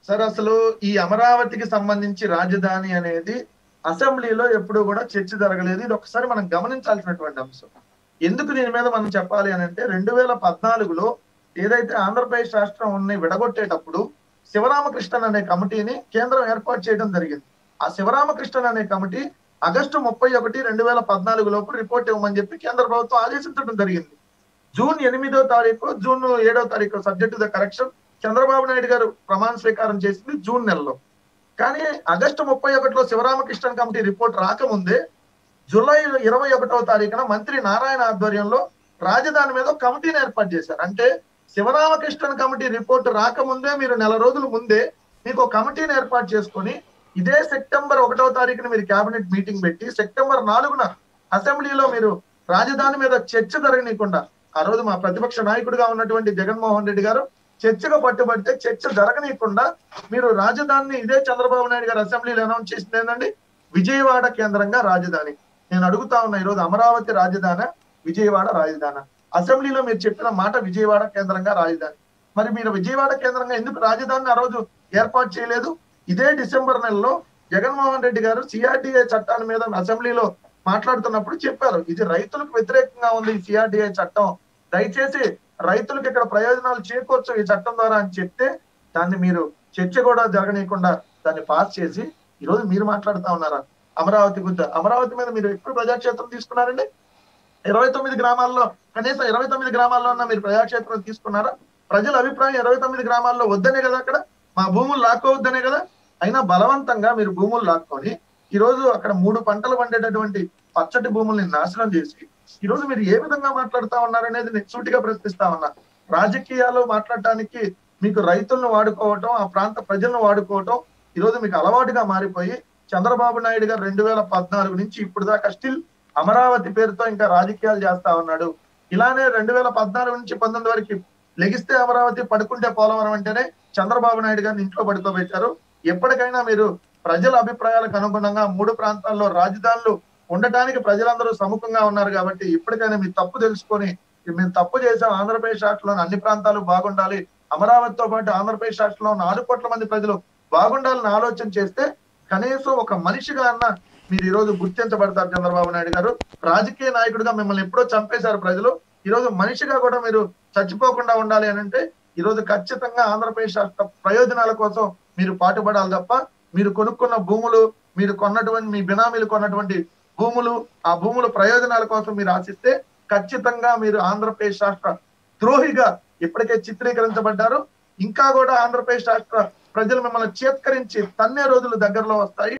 sir అసలు ఈ అమరావతికి సంబంధించి రాజధాని అనేది అసెంబ్లీలో ఎప్పుడు కూడా చర్చ జరగలేదు ఇది ఒకసారి మనం గమనించాల్సినటువంటి అంశం ఎందుకు దీని మీద మనం చెప్పాలి అని అంటే రెండు వేల పద్నాలుగులో ఏదైతే ఆంధ్రప్రదేశ్ రాష్ట్రం ఉన్న విడగొట్టేటప్పుడు శివరామకృష్ణన్ అనే కమిటీని కేంద్రం ఏర్పాటు చేయడం జరిగింది ఆ శివరామకృష్ణన్ అనే కమిటీ ఆగస్టు ముప్పై ఒకటి రెండు వేల పద్నాలుగు లోపు రిపోర్ట్ ఇవ్వమని చెప్పి కేంద్ర ప్రభుత్వం ఆదేశించడం జరిగింది జూన్ ఎనిమిదో తారీఖు జూన్ ఏడో తారీఖు subject the correction Chandrababu Naidu garu ప్రమాణ స్వీకారం చేసింది జూన్ నెలలో కానీ ఆగస్టు ముప్పై ఒకటిలో శివరామకృష్ణన్ కమిటీ రిపోర్ట్ రాకముందే జూలై ఇరవై ఒకటవ తారీఖున మంత్రి నారాయణ ఆధ్వర్యంలో రాజధాని మీద ఒక కమిటీని ఏర్పాటు చేశారు అంటే శివరామకృష్ణన్ కమిటీ రిపోర్ట్ రాకముందే మీరు నెల రోజుల ముందే మీకు ఒక కమిటీని ఏర్పాటు చేసుకొని ఇదే సెప్టెంబర్ ఒకటవ తారీఖున మీరు కేబినెట్ మీటింగ్ పెట్టి సెప్టెంబర్ నాలుగున అసెంబ్లీలో మీరు రాజధాని మీద చర్చ జరగనీయకుండా ఆ రోజు మా ప్రతిపక్ష నాయకుడిగా ఉన్నటువంటి జగన్మోహన్ రెడ్డి గారు చర్చగా పట్టుబడితే చర్చ జరగనీయకుండా మీరు రాజధానిని ఇదే చంద్రబాబు నాయుడు గారు అసెంబ్లీలో అనౌన్స్ చేసింది ఏంటండి విజయవాడ కేంద్రంగా రాజధాని నేను అడుగుతా ఉన్నా ఈరోజు అమరావతి రాజధాని విజయవాడ రాజధాని అసెంబ్లీలో మీరు చెప్పిన మాట విజయవాడ కేంద్రంగా రాజధాని మరి మీరు విజయవాడ కేంద్రంగా ఎందుకు రాజధానిని ఆ రోజు ఏర్పాటు చేయలేదు ఇదే డిసెంబర్ నెలలో జగన్మోహన్ రెడ్డి గారు సిఆర్డిఏ చట్టాల మీద అసెంబ్లీలో మాట్లాడుతున్నప్పుడు చెప్పారు ఇది రైతులకు వ్యతిరేకంగా ఉంది ఈ సిఆర్డిఏ చట్టం దయచేసి రైతులకు ఇక్కడ ప్రయోజనాలు చేకూర్చు ఈ చట్టం ద్వారా అని చెప్తే దాన్ని మీరు చర్చ కూడా జరగనీయకుండా దాన్ని పాస్ చేసి ఈ రోజు మీరు మాట్లాడుతా ఉన్నారా అమరావతి గుద్ద అమరావతి మీద మీరు ఎప్పుడు ప్రజాక్షేత్రం తీసుకున్నారండి ఇరవై తొమ్మిది గ్రామాల్లో కనీసం ఇరవై తొమ్మిది గ్రామాల్లో ఉన్న మీరు ప్రజాక్షేత్రం తీసుకున్నారా ప్రజల అభిప్రాయం ఇరవై తొమ్మిది గ్రామాల్లో వద్దనే కదా అక్కడ మా భూములు లాక్కోవద్దనే కదా అయినా బలవంతంగా మీరు భూములు లాక్కొని ఈ రోజు అక్కడ మూడు పంటలు పండేటటువంటి పచ్చటి భూముల్ని నాశనం చేసి ఈ రోజు మీరు ఏ విధంగా మాట్లాడుతా ఉన్నారనేది నేను సూటిగా ప్రశ్నిస్తా ఉన్నా రాజకీయాలు మాట్లాడటానికి మీకు రైతులను వాడుకోవటం ఆ ప్రాంత ప్రజలను వాడుకోవటం ఈ రోజు మీకు అలవాటుగా మారిపోయి చంద్రబాబు నాయుడు గారు రెండు వేల పద్నాలుగు నుంచి ఇప్పుడు దాకా స్టిల్ అమరావతి పేరుతో ఇంకా రాజకీయాలు చేస్తా ఉన్నాడు ఇలానే రెండు వేల పద్నాలుగు నుంచి పంతొమ్మిది వరకు లెగిస్తే అమరావతి పడుకుంటే పోలవరం అంటేనే చంద్రబాబు నాయుడు గారిని ఇంట్లో పడుకోబెట్టారు ఎప్పటికైనా మీరు ప్రజల అభిప్రాయాలకు అనుగుణంగా మూడు ప్రాంతాల్లో రాజధానులు ఉండటానికి ప్రజలందరూ సముఖంగా ఉన్నారు కాబట్టి ఇప్పటికైనా మీ తప్పు తెలుసుకొని మేము తప్పు చేసాం ఆంధ్రప్రదేశ్ రాష్ట్రంలోని అన్ని ప్రాంతాలు బాగుండాలి అమరావతితో పాటు ఆంధ్రప్రదేశ్ రాష్ట్రంలో ఉన్న ఆరు కోట్ల మంది ప్రజలు బాగుండాలని ఆలోచన చేస్తే కనీసం ఒక మనిషిగా అన్న మీరు ఈ రోజు గుర్తించబడతారు చంద్రబాబు నాయుడు గారు రాజకీయ నాయకుడిగా మిమ్మల్ని ఎప్పుడో చంపేశారు ప్రజలు ఈ రోజు మనిషిగా కూడా మీరు చచ్చిపోకుండా ఉండాలి అని అంటే ఈ రోజు ఖచ్చితంగా ఆంధ్రప్రదేశ్ రాష్ట్ర ప్రయోజనాల కోసం మీరు పాటుపడాలి తప్ప మీరు కొనుక్కున్న భూములు మీరు కొన్నటువంటి మీ బినామీలు కొన్నటువంటి భూములు ఆ భూముల ప్రయోజనాల కోసం మీరు ఆశిస్తే ఖచ్చితంగా మీరు ఆంధ్రప్రదేశ్ రాష్ట్ర ద్రోహిగా ఇప్పటికే చిత్రీకరించబడ్డారు ఇంకా కూడా ఆంధ్రప్రదేశ్ రాష్ట్ర ప్రజలు మిమ్మల్ని చేత్కరించి తన్నే రోజులు దగ్గరలో వస్తాయి